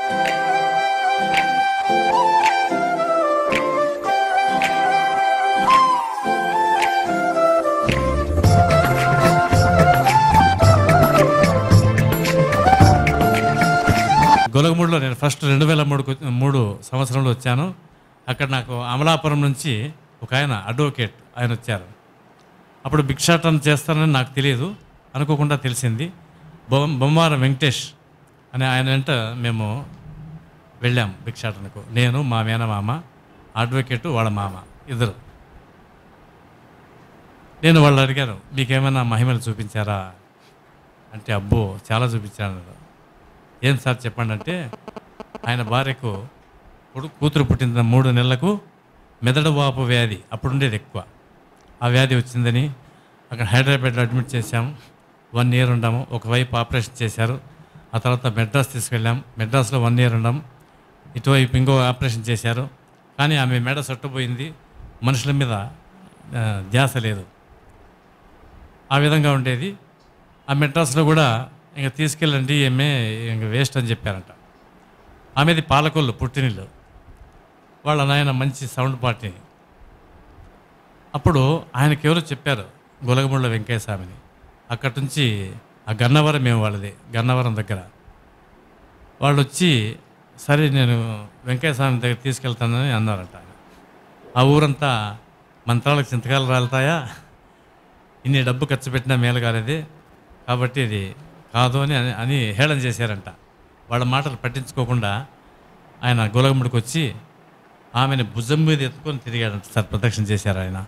గొలగమూడిలో నేను ఫస్ట్ రెండు వేల మూడు మూడు సంవత్సరంలో వచ్చాను అక్కడ నాకు అమలాపురం నుంచి ఒక ఆయన అడ్వకేట్ ఆయన వచ్చారు అప్పుడు భిక్షాటన చేస్తానని నాకు తెలియదు అనుకోకుండా తెలిసింది బొమ్ బొమ్మారం వెంకటేష్ అనే ఆయన వెంట మేము వెళ్ళాం భిక్షాటనకు నేను మా మేనమామ అడ్వకేటు వాళ్ళ మామ ఇద్దరు నేను వాళ్ళు అడిగాను మీకేమైనా మహిమలు చూపించారా అంటే అబ్బో చాలా చూపించాను అన్నారు. ఏం సార్ చెప్పండి అంటే ఆయన భార్యకు కొడుకు కూతురు పుట్టిన మూడు నెలలకు మెదడు వాపు వ్యాధి అప్పుడు ఉండేది ఎక్కువ ఆ వ్యాధి వచ్చిందని అక్కడ హైదరాబాద్లో అడ్మిట్ చేశాము వన్ ఇయర్ ఉండాము ఒకవైపు ఆపరేషన్ చేశారు ఆ తర్వాత మెడ్రాస్ తీసుకెళ్ళాం మెడ్రాస్లో వన్ ఇయర్ ఉండాం ఇటువైపు ఇంకో ఆపరేషన్ చేశారు కానీ ఆమె మెడ సొట్టపోయింది మనుషుల మీద ఆ, ధ్యాస లేదు ఆ విధంగా ఉండేది ఆ మెడ్రాస్లో కూడా ఇంకా తీసుకెళ్ళండి ఏమే ఇంక వేస్ట్ అని చెప్పారంట ఆమెది పాలకొల్లు పుట్టినిల్లు వాళ్ళ నాయన మంచి సౌండ్ పార్టీ అప్పుడు ఆయనకి ఎవరో చెప్పారు గొలగముళ్ళ వెంకయ్య స్వామిని అక్కడి నుంచి ఆ గన్నవరం మేము వాళ్ళది గన్నవరం దగ్గర వాళ్ళు వచ్చి సరే నేను వెంకయ్య స్వామి దగ్గర తీసుకెళ్తానని అన్నారంట ఆయన. ఆ ఊరంతా మంత్రాలకు చింతకాలు రాలుతాయా ఇన్ని డబ్బు ఖర్చు పెట్టినా మేలు కాలేది కాబట్టి ఇది కాదు అని అని- అని హేళన చేశారంట వాళ్ళ మాటలు పట్టించుకోకుండా ఆయన గోలగముడికి వచ్చి ఆమెను భుజం మీద ఎత్తుకొని తిరిగాడంట సార్ ప్రదక్షిణ చేశారు ఆయన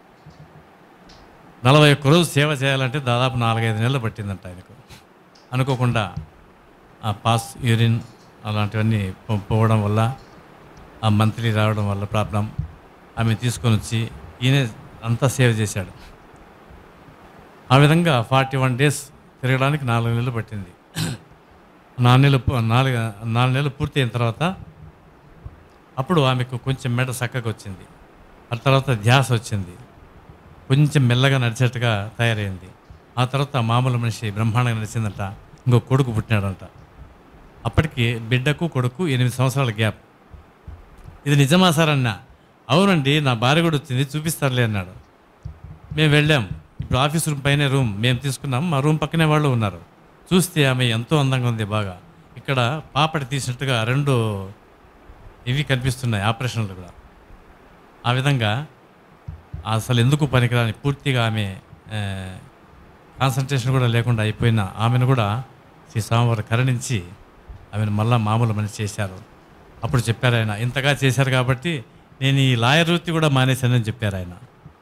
నలభై ఒక్క రోజు సేవ చేయాలంటే దాదాపు నాలుగైదు నెలలు పట్టిందంట ఆయనకు అనుకోకుండా ఆ పాస్ యూరిన్ అలాంటివన్నీ పో- పోవడం వల్ల ఆ మంత్లీ రావడం వల్ల ప్రాబ్లం ఆమె తీసుకొని వచ్చి ఈయన అంతా సేవ్ చేశాడు ఆ విధంగా ఫార్టీ వన్ డేస్ తిరగడానికి నాలుగు నెలలు పట్టింది నాలుగు నెలలు పు- నాలుగు నాలుగు నెలలు పూర్తి అయిన తర్వాత అప్పుడు ఆమెకు కొంచెం మెడ చక్కగా వచ్చింది ఆ తర్వాత ధ్యాస వచ్చింది కొంచెం మెల్లగా నడిచేట్టుగా తయారైంది ఆ తర్వాత మామూలు మనిషి బ్రహ్మాండంగా నడిచిందంట ఇంకో కొడుకు పుట్టినాడంట అప్పటికి బిడ్డకు కొడుకు ఎనిమిది సంవత్సరాల గ్యాప్ ఇది నిజమా సార్ అన్న అవునండి నా భార్య కూడా వచ్చింది చూపిస్తారులే అన్నాడు మేము వెళ్ళాం ఇప్పుడు ఆఫీస్ రూమ్ పైనే రూమ్ మేము తీసుకున్నాం మా రూమ్ పక్కనే వాళ్ళు ఉన్నారు చూస్తే ఆమె ఎంతో అందంగా ఉంది బాగా ఇక్కడ పాపడి తీసినట్టుగా రెండు ఇవి కనిపిస్తున్నాయి ఆపరేషన్లు కూడా ఆ విధంగా అసలు ఎందుకు పనికిరాని పూర్తిగా ఆమె కాన్సన్ట్రేషన్ కూడా లేకుండా అయిపోయిన ఆమెను కూడా శ్రీ స్వామివారు కరుణించి ఆమెను మళ్ళా మామూలు మనిషి చేశారు అప్పుడు చెప్పారు ఆయన ఇంతగా చేశారు కాబట్టి నేను ఈ లాయర్ వృత్తి కూడా మానేశానని చెప్పారు ఆయన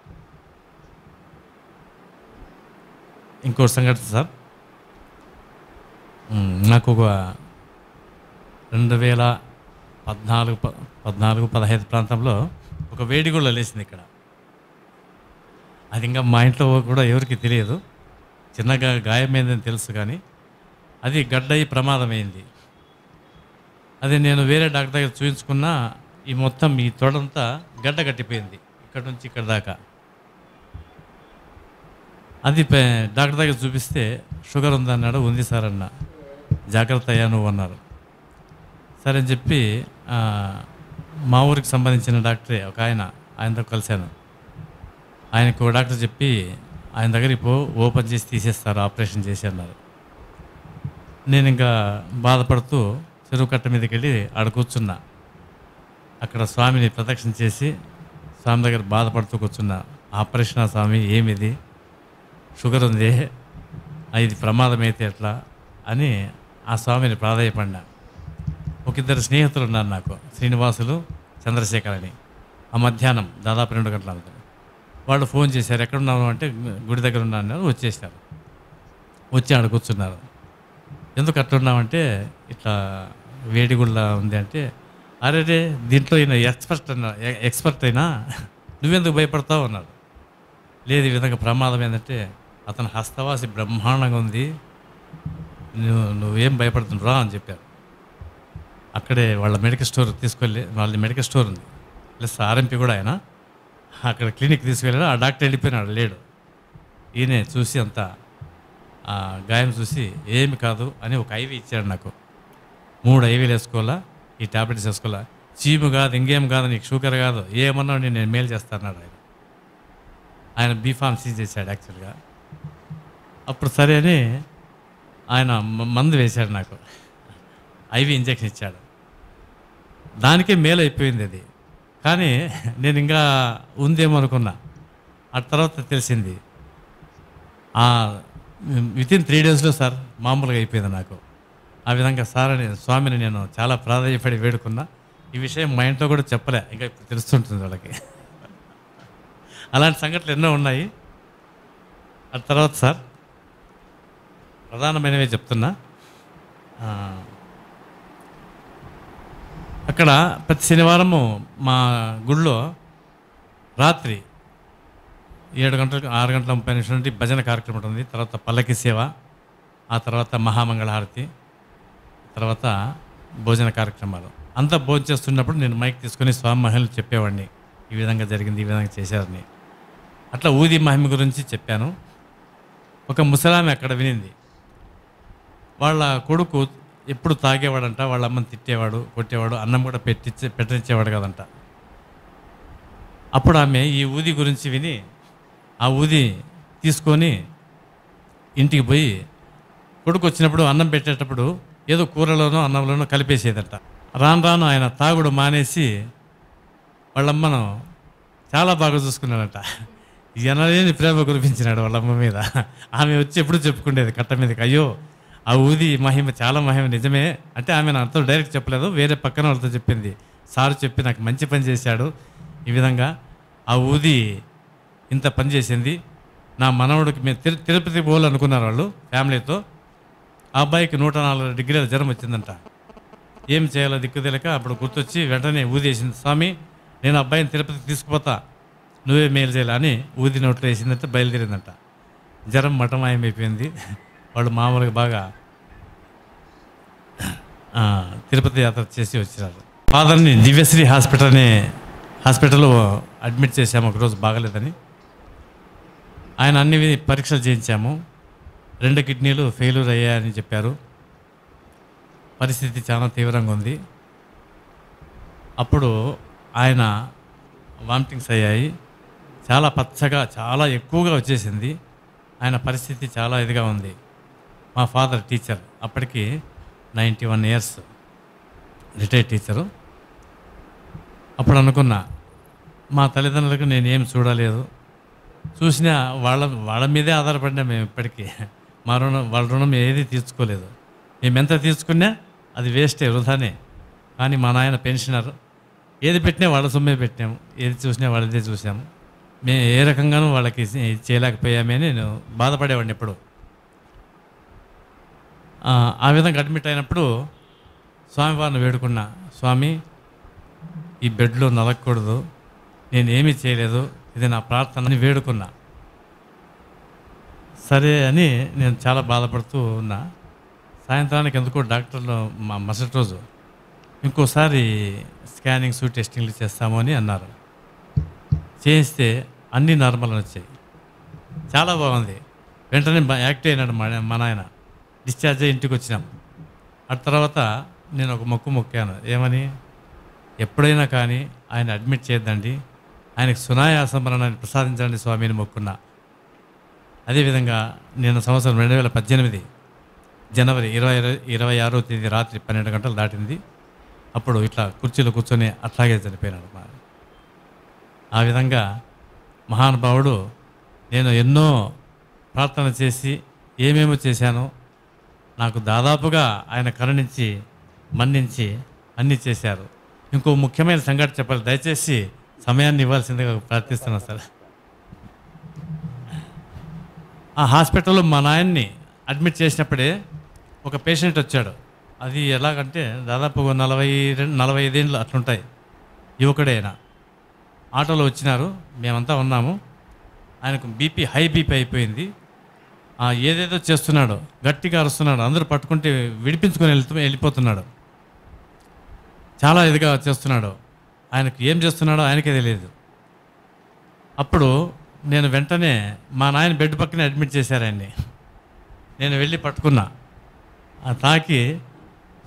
ఇంకో సంఘటన సార్ ఉమ్, నాకు ఒక రెండు వేల పద్నాలుగు ప- పద్నాలుగు పదహైదు ప్రాంతంలో ఒక వేడిగుళ్ళ లేచింది ఇక్కడ అది ఇంకా మా ఇంట్లో కూడా ఎవరికి తెలియదు చిన్నగా గాయమైందని తెలుసు కానీ అది గడ్డయి ప్రమాదమైంది అది నేను వేరే డాక్టర్ దగ్గర చూపించుకున్నా ఈ మొత్తం ఈ తొడంతా గడ్డ కట్టిపోయింది ఇక్కడ నుంచి ఇక్కడ దాకా అది పే- డాక్టర్ దగ్గర చూపిస్తే షుగర్ ఉందన్నాడు ఉంది సార్ అన్న జాగ్రత్త అయ్యా నువ్వు అన్నారు సరే అని చెప్పి ఆ, మా ఊరికి సంబంధించిన డాక్టరే ఒక ఆయన ఆయనతో కలిశాను ఆయనకు ఒక డాక్టర్ చెప్పి ఆయన దగ్గరికి పో ఓపెన్ చేసి తీసేస్తారు ఆపరేషన్ చేసి అన్నారు నేను ఇంకా బాధపడుతూ చెరువు కట్ట మీదకి వెళ్ళి ఆడ కూర్చున్నా అక్కడ స్వామిని ప్రదక్షిణ చేసి స్వామి దగ్గర బాధపడుతూ కూర్చున్నా ఆపరేషన్ స్వామి ఏమిది షుగర్ ఉంది ఆ, ఇది ప్రమాదం అయితే ఎట్లా అని ఆ స్వామిని ప్రాధాయపడినా ఒక ఇద్దరు స్నేహితులు ఉన్నారు నాకు శ్రీనివాసులు చంద్రశేఖర్ అని ఆ మధ్యాహ్నం దాదాపు రెండు గంటల అవుతుంది వాళ్ళు ఫోన్ చేశారు ఎక్కడున్నావు అంటే గుడి దగ్గర ఉన్నాను అన్నారు వచ్చేసారు వచ్చి ఆడ కూర్చున్నారు ఎందుకు అట్లున్నామంటే ఇట్లా వేడిగుళ్ళ ఉంది అంటే అరే రే దీంట్లో ఈయన ఎక్స్పర్ట్ అన్నా ఎక్స్పర్ట్ అయినా నువ్వెందుకు భయపడతావు అన్నారు లేదు ఈ విధంగా ప్రమాదం ఏంటంటే అతని హస్తవాసి బ్రహ్మాండంగా ఉంది నువ్వు నువ్వేం భయపడుతున్నావు రా అని చెప్పారు అక్కడే వాళ్ళ మెడికల్ స్టోర్ తీసుకెళ్ళి వాళ్ళ మెడికల్ స్టోర్ ఉంది ప్లస్ ఆర్ఎంపీ కూడా ఆయన అక్కడ క్లినిక్ తీసుకెళ్ళాడు ఆ డాక్టర్ వెళ్ళిపోయినాడు లేడు ఈయనే చూసి అంతా ఆ గాయం చూసి ఏమి కాదు అని ఒక ఐవి ఇచ్చాడు నాకు మూడు ఐవీలు వేసుకోవాలా ఈ టాబ్లెట్స్ వేసుకోవాలా చీము కాదు ఇంకేం కాదు నీకు షుగర్ కాదు ఏమన్నా నేను నేను మేలు చేస్తాన్నాడు ఆయన ఆయన బీఫార్మసీ చేశాడు యాక్చువల్గా అప్పుడు సరే అని ఆయన మ- మందు వేశాడు నాకు ఐవి ఇంజెక్షన్ ఇచ్చాడు దానికే మేలు అయిపోయింది అది కానీ నేను ఇంకా ఉందేమో అనుకున్నా ఆ తర్వాత తెలిసింది విత్ ఇన్ త్రీ డేస్లో సార్ మామూలుగా అయిపోయింది నాకు ఆ విధంగా సార్ అని స్వామిని నేను చాలా ప్రాధాన్యపడి వేడుకున్నా ఈ విషయం మా ఇంట్లో కూడా చెప్పలే ఇంకా ఇప్పుడు తెలుస్తుంటుంది వాళ్ళకి అలాంటి సంఘటనలు ఎన్నో ఉన్నాయి ఆ తర్వాత సార్ ప్రధానమైనవే చెప్తున్నా ఆ, అక్కడ ప్రతి శనివారము మా గుళ్ళో రాత్రి ఏడు గంటలకు ఆరు గంటల ముప్పై నిమిషాల నుండి భజన కార్యక్రమం ఉంటుంది తర్వాత పల్లకి సేవ ఆ తర్వాత మహామంగళహారతి తర్వాత భోజన కార్యక్రమాలు అంతా భోజనం చేస్తున్నప్పుడు నేను మైక్ తీసుకొని స్వామి మహిళలు చెప్పేవాడిని ఈ విధంగా జరిగింది ఈ విధంగా చేశారని అట్లా ఊది మహిమ గురించి చెప్పాను ఒక ముసలామె అక్కడ వినింది వాళ్ళ కొడుకు ఎప్పుడు తాగేవాడంట వాళ్ళ అమ్మని తిట్టేవాడు కొట్టేవాడు అన్నం కూడా పెట్టించే పెట్టనిచ్చేవాడు కదంట అప్పుడు ఆమె ఈ ఊది గురించి విని ఆ ఊది తీసుకొని ఇంటికి పోయి కొడుకు వచ్చినప్పుడు అన్నం పెట్టేటప్పుడు ఏదో కూరలోనో అన్నంలోనో కలిపేసేదంట రాను రాను ఆయన తాగుడు మానేసి వాళ్ళమ్మను చాలా బాగా చూసుకున్నాడంట ఎనలేని ప్రేమ కురిపించినాడు వాళ్ళమ్మ మీద ఆమె వచ్చి ఎప్పుడు చెప్పుకునేది కట్ట మీదకి అయ్యో ఆ ఊది మహిమ చాలా మహిమ నిజమే అంటే ఆమె నాతో డైరెక్ట్ చెప్పలేదు వేరే పక్కన వాళ్ళతో చెప్పింది సార్ చెప్పి నాకు మంచి పని చేశాడు ఈ విధంగా ఆ ఊది ఇంత పని చేసింది నా మనవడికి మేము తిరు తిరుపతి పోవాలనుకున్నారు వాళ్ళు ఫ్యామిలీతో ఆ అబ్బాయికి నూట నాలుగు డిగ్రీల జ్వరం వచ్చిందంట ఏం చేయాలో దిక్కు తెలియక అప్పుడు గుర్తొచ్చి వెంటనే ఊదేసింది స్వామి నేను అబ్బాయిని తిరుపతికి తీసుకుపోతా నువ్వే మేలు చేయాలి అని ఊది నోట్లో వేసిందంటే బయలుదేరిందంట జ్వరం మటమాయమైపోయింది వాళ్ళు మామూలుగా బాగా ఆ, తిరుపతి యాత్ర చేసి వచ్చినారు ఫాదర్ని దివ్యశ్రీ హాస్పిటల్ అనే హాస్పిటల్లో అడ్మిట్ చేశాము ఒకరోజు బాగలేదని ఆయన అన్ని పరీక్షలు చేయించాము రెండు కిడ్నీలు ఫెయిల్యూర్ అయ్యాయని చెప్పారు పరిస్థితి చాలా తీవ్రంగా ఉంది అప్పుడు ఆయన వామిటింగ్స్ అయ్యాయి చాలా పచ్చగా చాలా ఎక్కువగా వచ్చేసింది ఆయన పరిస్థితి చాలా ఇదిగా ఉంది మా ఫాదర్ టీచర్ అప్పటికి ninety one years retired teacher అప్పుడు అనుకున్నా మా తల్లిదండ్రులకు నేను ఏం చూడలేదు చూసినా వాళ్ళ వాళ్ళ మీదే ఆధారపడినా మేము ఇప్పటికీ మా రుణం వాళ్ళ రుణం ఏది తీర్చుకోలేదు మేము ఎంత తీసుకున్నా అది వేస్టే వృధానే కానీ మా నాయన పెన్షనర్ ఏది పెట్టినా వాళ్ళ సొమ్మే పెట్టాము ఏది చూసినా వాళ్ళదే చూసాము మేము ఏ రకంగానూ వాళ్ళకి ఇది చేయలేకపోయామే అని నేను బాధపడేవాడిని ఎప్పుడు ఆ, ఆ విధంగా అడ్మిట్ అయినప్పుడు స్వామివారిని వేడుకున్నా స్వామి ఈ బెడ్లో నలగకూడదు నేను ఏమీ చేయలేదు ఇది నా ప్రార్థన అని వేడుకున్నా సరే అని నేను చాలా బాధపడుతూ ఉన్నా సాయంత్రానికి ఎందుకో డాక్టర్లు మా మరుసటి రోజు ఇంకోసారి స్కానింగ్స్ టెస్టింగ్లు చేస్తాము అని అన్నారు చేయిస్తే అన్నీ నార్మల్ అని వచ్చాయి చాలా బాగుంది వెంటనే బా- యాక్టివ్ అయినాడు మా మా నాయన డిశ్చార్జ్ అయ్యి ఇంటికి వచ్చినాం ఆ తర్వాత నేను ఒక మొక్కు మొక్కాను ఏమని ఎప్పుడైనా కానీ ఆయన అడ్మిట్ చేయొద్దండి ఆయనకు సునాయాస మరణాన్ని ప్రసాదించండి స్వామిని మొక్కున్నా అదేవిధంగా నేను సంవత్సరం రెండు వేల పద్దెనిమిది జనవరి ఇరవై ఇరవై ఆరో తేదీ రాత్రి పన్నెండు గంటలు దాటింది అప్పుడు ఇట్లా కుర్చీలో కూర్చొని అట్లాగే చనిపోయినాడు మా ఆ విధంగా మహానుభావుడు నేను ఎన్నో ప్రార్థన చేసి ఏమేమో చేశానో నాకు దాదాపుగా ఆయన కరుణించి మన్నించి అన్నీ చేశారు ఇంకో ముఖ్యమైన సంఘటన చెప్పాలి దయచేసి సమయాన్ని ఇవ్వాల్సిందిగా ప్రార్థిస్తున్నాను సార్ ఆ హాస్పిటల్లో మా నాయన్ని అడ్మిట్ చేసినప్పుడే ఒక పేషెంట్ వచ్చాడు అది ఎలాగంటే దాదాపు ఒక నలభై రెండు నలభై ఐదేళ్ళు అట్లుంటాయి యువకుడే ఆయన ఆటోలో వచ్చినారు మేమంతా ఉన్నాము ఆయనకు బీపీ హై బీపీ అయిపోయింది ఆ, ఏదేదో చేస్తున్నాడు గట్టిగా అరుస్తున్నాడు అందరూ పట్టుకుంటే విడిపించుకొని వెళ్తూ వెళ్ళిపోతున్నాడు చాలా ఇదిగా చేస్తున్నాడు ఆయనకు ఏం చేస్తున్నాడో ఆయనకే తెలియదు అప్పుడు నేను వెంటనే మా నాయన బెడ్ పక్కనే అడ్మిట్ చేశారు ఆయన్ని నేను వెళ్ళి పట్టుకున్నా ఆ తాకి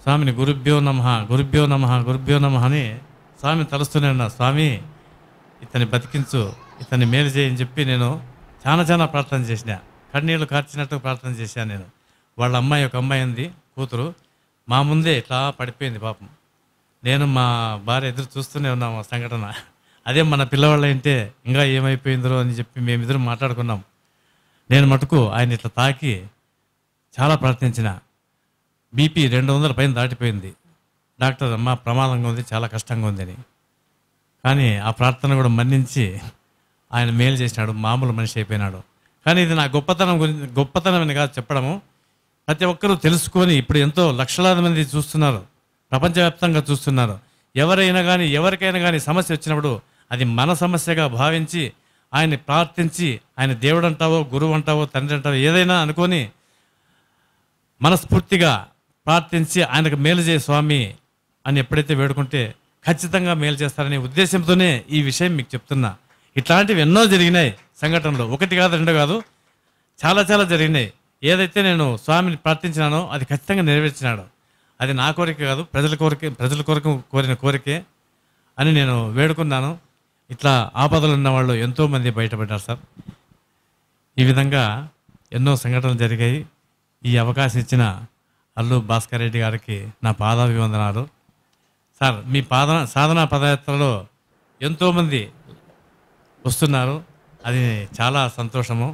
స్వామిని గురుభ్యో నమ గురుభ్యో నమ గురుభ్యో నమ అని స్వామిని తలుస్తూనే ఉన్నా స్వామి ఇతన్ని బతికించు ఇతన్ని మేలు చేయని చెప్పి నేను చాలా చాలా ప్రార్థన చేసిన కన్నీళ్లు కార్చినట్టు ప్రార్థన చేశాను నేను వాళ్ళ అమ్మాయి ఒక అమ్మాయి ఉంది కూతురు మా ముందే ఇట్లా పడిపోయింది పాపం నేను మా భార్య ఎదురు చూస్తూనే ఉన్నాం ఆ సంఘటన అదే మన పిల్లవాళ్ళ అంటే ఇంకా ఏమైపోయిందో అని చెప్పి మేమిద్దరం మాట్లాడుకున్నాం నేను మటుకు ఆయన ఇట్లా తాకి చాలా ప్రార్థించిన బీపీ రెండు వందల పైన దాటిపోయింది డాక్టర్ అమ్మ ప్రమాదంగా ఉంది చాలా కష్టంగా ఉందని కానీ ఆ ప్రార్థన కూడా మన్నించి ఆయన మేలు చేసినాడు మామూలు మనిషి అయిపోయినాడు కానీ ఇది నా గొప్పతనం గురించి గొప్పతనం అని కాదు చెప్పడము ప్రతి ఒక్కరూ తెలుసుకొని ఇప్పుడు ఎంతో లక్షలాది మంది చూస్తున్నారు ప్రపంచవ్యాప్తంగా చూస్తున్నారు ఎవరైనా కానీ ఎవరికైనా కానీ సమస్య వచ్చినప్పుడు అది మన సమస్యగా భావించి ఆయన్ని ప్రార్థించి ఆయన దేవుడు అంటావో గురువు అంటావో తండ్రి అంటావో ఏదైనా అనుకొని మనస్ఫూర్తిగా ప్రార్థించి ఆయనకు మేలు చేయ స్వామి అని ఎప్పుడైతే వేడుకుంటే ఖచ్చితంగా మేలు చేస్తారనే ఉద్దేశంతోనే ఈ విషయం మీకు చెప్తున్నా ఇట్లాంటివి ఎన్నో జరిగినాయి సంఘటనలు ఒకటి కాదు రెండు కాదు చాలా చాలా జరిగినాయి ఏదైతే నేను స్వామిని ప్రార్థించినానో అది ఖచ్చితంగా నెరవేర్చినాడు అది నా కోరిక కాదు ప్రజల కోరిక ప్రజల కొరకు కోరిన కోరికే అని నేను వేడుకున్నాను ఇట్లా ఆపదలు ఉన్న వాళ్ళు ఎంతోమంది బయటపడ్డారు సార్ ఈ విధంగా ఎన్నో సంఘటనలు జరిగాయి ఈ అవకాశం ఇచ్చిన అల్లు భాస్కర్ రెడ్డి గారికి నా పాదాభివందనాలు సార్ మీ పాద సాధనా పదయాత్రలో ఎంతోమంది వస్తున్నారు అది చాలా సంతోషము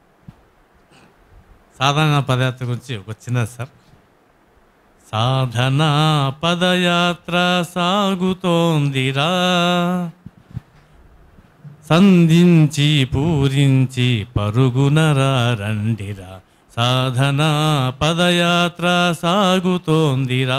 సాధన పదయాత్ర గురించి ఒక చిన్నది సార్ సాధన పదయాత్ర సాగుతోందిరా సంధించి పూరించి పరుగునరా రండిరా సాధన పదయాత్ర సాగుతోందిరా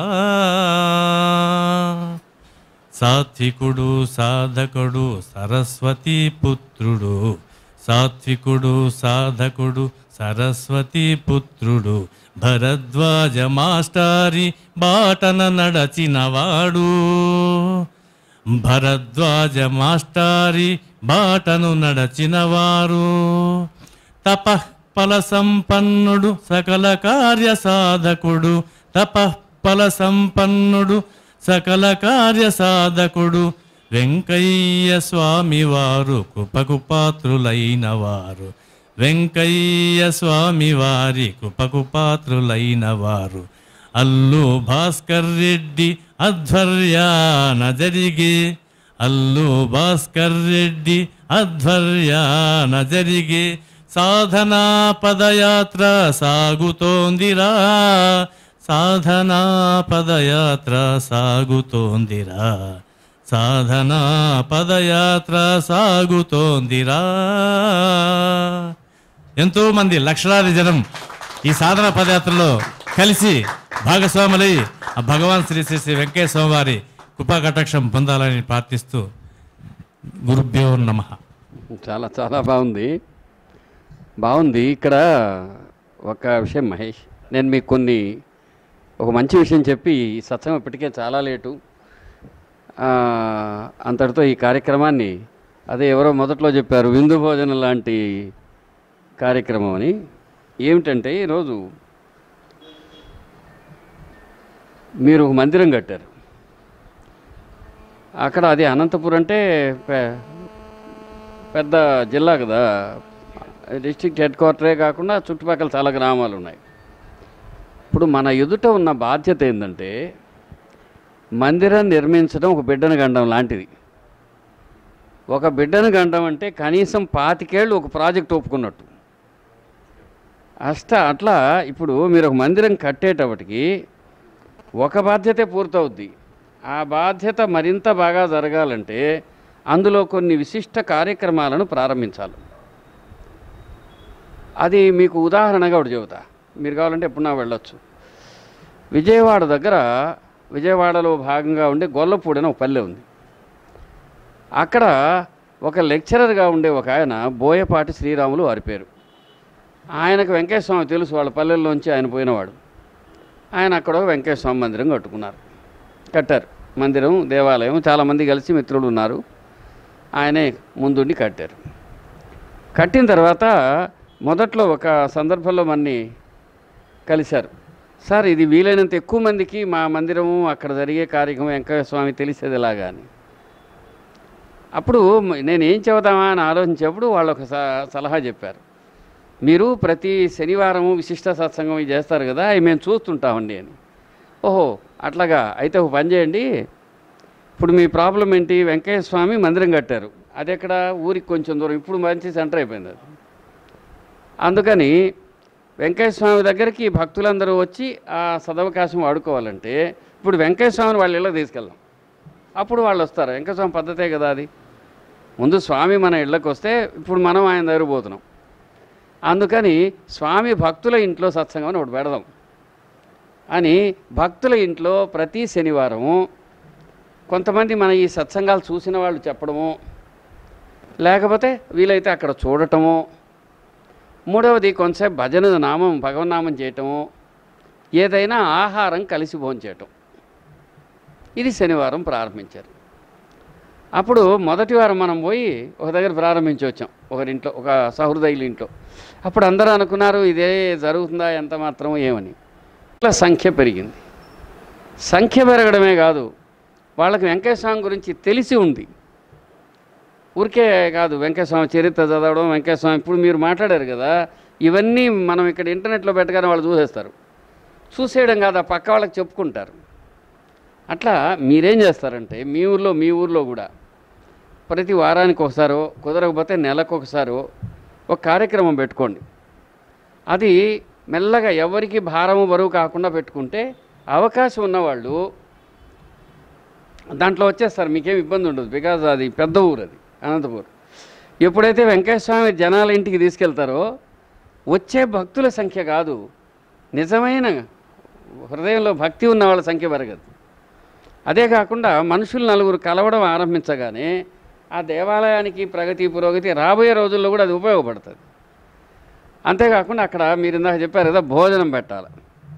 సాత్వికుడు సాధకుడు సరస్వతి పుత్రుడు సాత్వికుడు సాధకుడు సరస్వతి పుత్రుడు భరద్వాజ మాస్టారి బాటన నడచినవాడు భరద్వాజ మాస్టారి బాటను నడచినవారు తపఃఫల సంపన్నుడు సకల కార్య సాధకుడు తపఃఫల సంపన్నుడు సకల కార్య సాధకుడు వెంకయ్య స్వామి వారు కృపకు పాత్రులైన వారు వెంకయ్య స్వామి వారి కృపకు పాత్రులైన వారు అల్లు భాస్కర్ రెడ్డి అధ్వర్యాన జరిగే అల్లు భాస్కర్ రెడ్డి అధ్వర్యాన జరిగే సాధనా పదయాత్ర సాగుతోందిరా సాధనా పదయాత్ర సాగుతోందిరా సాధనా పదయాత్ర సాగుతోందిరా ఎంతో మంది లక్షలాది జనం ఈ సాధన పదయాత్రలో కలిసి భాగస్వాములై ఆ భగవాన్ శ్రీ శ్రీ శ్రీ వెంకయ్య స్వామివారి కృపా కటాక్షం పొందాలని ప్రార్థిస్తూ గురుభ్యో నమ చాలా చాలా బాగుంది బాగుంది ఇక్కడ ఒక విషయం మహేష్ నేను మీకు కొన్ని ఒక మంచి విషయం చెప్పి ఈ సత్సంగం ఇప్పటికే చాలా లేటు ఆ, అంతటితో ఈ కార్యక్రమాన్ని అదే ఎవరో మొదట్లో చెప్పారు విందు భోజనం లాంటి కార్యక్రమం అని ఏమిటంటే ఈరోజు మీరు ఒక మందిరం కట్టారు అక్కడ అది అనంతపురం అంటే పె- పెద్ద జిల్లా కదా డిస్ట్రిక్ట్ హెడ్ క్వార్టరే కాకుండా చుట్టుపక్కల చాలా గ్రామాలు ఉన్నాయి ఇప్పుడు మన ఎదుట ఉన్న బాధ్యత ఏంటంటే మందిరం నిర్మించడం ఒక బిడ్డను గండం లాంటిది ఒక బిడ్డను గండం అంటే కనీసం పాతికేళ్ళు ఒక ప్రాజెక్ట్ ఒప్పుకున్నట్టు అష్ట అట్లా ఇప్పుడు మీరు ఒక మందిరం కట్టేటప్పటికి ఒక బాధ్యతే పూర్తవుద్ది ఆ బాధ్యత మరింత బాగా జరగాలంటే అందులో కొన్ని విశిష్ట కార్యక్రమాలను ప్రారంభించాలి అది మీకు ఉదాహరణగా ఒకటి చెబుతా మీరు కావాలంటే ఎప్పుడన్నా వెళ్ళొచ్చు విజయవాడ దగ్గర విజయవాడలో భాగంగా ఉండే గొల్లపూడి అని ఒక పల్లె ఉంది అక్కడ ఒక లెక్చరర్గా ఉండే ఒక ఆయన బోయపాటి శ్రీరాములు వారి పేరు ఆయనకు వెంకటేశ్వర స్వామి తెలుసు వాళ్ళ పల్లెల్లోంచి ఆయన పోయినవాడు ఆయన అక్కడ ఒక వెంకటేశ్వర స్వామి మందిరం కట్టుకున్నారు కట్టారు మందిరం దేవాలయం చాలామంది కలిసి మిత్రులు ఉన్నారు ఆయనే ముందుండి కట్టారు కట్టిన తర్వాత మొదట్లో ఒక సందర్భంలో మన్ని కలిశారు సార్ ఇది వీలైనంత ఎక్కువ మందికి మా మందిరము అక్కడ జరిగే కార్యక్రమం వెంకయ్య స్వామి తెలిసేది ఎలాగా అని అప్పుడు మ- నేను ఏం చెబుదామా అని ఆలోచించేప్పుడు వాళ్ళు ఒక స- సలహా చెప్పారు మీరు ప్రతి శనివారము విశిష్ట సత్సంగం ఇవి చేస్తారు కదా అవి మేము చూస్తుంటామండి అని ఓహో అట్లాగా అయితే ఒక పని చేయండి ఇప్పుడు మీ ప్రాబ్లం ఏంటి వెంకయ్య స్వామి మందిరం కట్టారు అది ఎక్కడ ఊరికి కొంచెం దూరం ఇప్పుడు మంచి సెంటర్ అయిపోయింది అది అందుకని వెంకయ్య స్వామి దగ్గరికి భక్తులందరూ వచ్చి ఆ సదవకాశం వాడుకోవాలంటే ఇప్పుడు వెంకయ్య స్వామిని వాళ్ళ ఇళ్ళకి తీసుకెళ్దాం అప్పుడు వాళ్ళు వస్తారు వెంకయ్య స్వామి పద్ధతే కదా అది ముందు స్వామి మన ఇళ్ళకి వస్తే ఇప్పుడు మనం ఆయన దగ్గర పోతున్నాం అందుకని స్వామి భక్తుల ఇంట్లో సత్సంగం అని ఒకటి పెడదాం అని భక్తుల ఇంట్లో ప్రతి శనివారము కొంతమంది మన ఈ సత్సంగాలు చూసిన వాళ్ళు చెప్పడము లేకపోతే వీలైతే అక్కడ చూడటము మూడవది కొంతసేపు భజన నామం భగవన్నామం చేయటము ఏదైనా ఆహారం కలిసి భోంచేయటం ఇది శనివారం ప్రారంభించారు అప్పుడు మొదటి వారం మనం పోయి ఒక దగ్గర ప్రారంభించి వచ్చాం ఒకరింట్లో ఒక సహృదయుల ఇంట్లో అప్పుడు అందరూ అనుకున్నారు ఇదే జరుగుతుందా ఎంత మాత్రం ఏమని ఇట్లా సంఖ్య పెరిగింది సంఖ్య పెరగడమే కాదు వాళ్ళకి వెంకటస్వామి గురించి తెలిసి ఉంది ఊరికే కాదు వెంకటస్వామి చరిత్ర చదవడం వెంకటస్వామి ఇప్పుడు మీరు మాట్లాడారు కదా ఇవన్నీ మనం ఇక్కడ ఇంటర్నెట్లో పెట్టగానే వాళ్ళు చూసేస్తారు చూసేయడం కాదు ఆ పక్క వాళ్ళకి చెప్పుకుంటారు అట్లా మీరేం చేస్తారంటే మీ ఊర్లో మీ ఊర్లో కూడా ప్రతి వారానికి ఒకసారో కుదరకపోతే నెలకు ఒకసారో ఒక కార్యక్రమం పెట్టుకోండి అది మెల్లగా ఎవరికి భారము బరువు కాకుండా పెట్టుకుంటే అవకాశం ఉన్నవాళ్ళు దాంట్లో వచ్చేస్తారు మీకేం ఇబ్బంది ఉండదు బికాజ్ అది పెద్ద ఊరు అది అనంతపూర్ ఎప్పుడైతే వెంకటస్వామి జనాల ఇంటికి తీసుకెళ్తారో వచ్చే భక్తుల సంఖ్య కాదు నిజమైన హృదయంలో భక్తి ఉన్న వాళ్ళ సంఖ్య పెరగదు అదే కాకుండా మనుషులు నలుగురు కలవడం ఆరంభించగానే ఆ దేవాలయానికి ప్రగతి పురోగతి రాబోయే రోజుల్లో కూడా అది ఉపయోగపడుతుంది అంతేకాకుండా అక్కడ మీరు ఇందాక చెప్పారు కదా భోజనం పెట్టాలి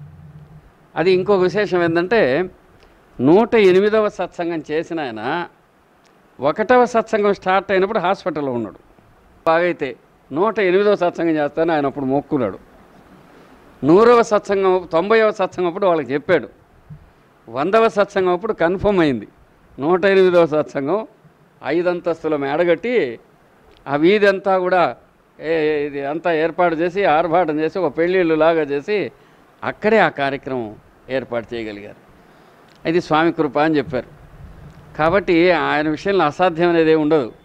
అది ఇంకొక విశేషం ఏంటంటే నూట ఎనిమిదవ సత్సంగం చేసిన ఆయన ఒకటవ సత్సంగం స్టార్ట్ అయినప్పుడు హాస్పిటల్లో ఉన్నాడు బాగైతే నూట ఎనిమిదవ సత్సంగం చేస్తాను ఆయన అప్పుడు మొక్కున్నాడు నూరవ సత్సంగం తొంభైవ సత్సంగం అప్పుడు వాళ్ళకి చెప్పాడు వందవ సత్సంగం అప్పుడు కన్ఫర్మ్ అయింది నూట ఎనిమిదవ సత్సంగం ఐదంతస్తుల మేడగట్టి ఆ వీధి అంతా కూడా ఏ ఇది అంతా ఏర్పాటు చేసి ఆర్భాటం చేసి ఒక పెళ్ళిళ్ళు లాగా చేసి అక్కడే ఆ కార్యక్రమం ఏర్పాటు చేయగలిగారు ఇది స్వామి కృప అని చెప్పారు కాబట్టి ఆయన విషయంలో అసాధ్యం అనేది ఏమి ఉండదు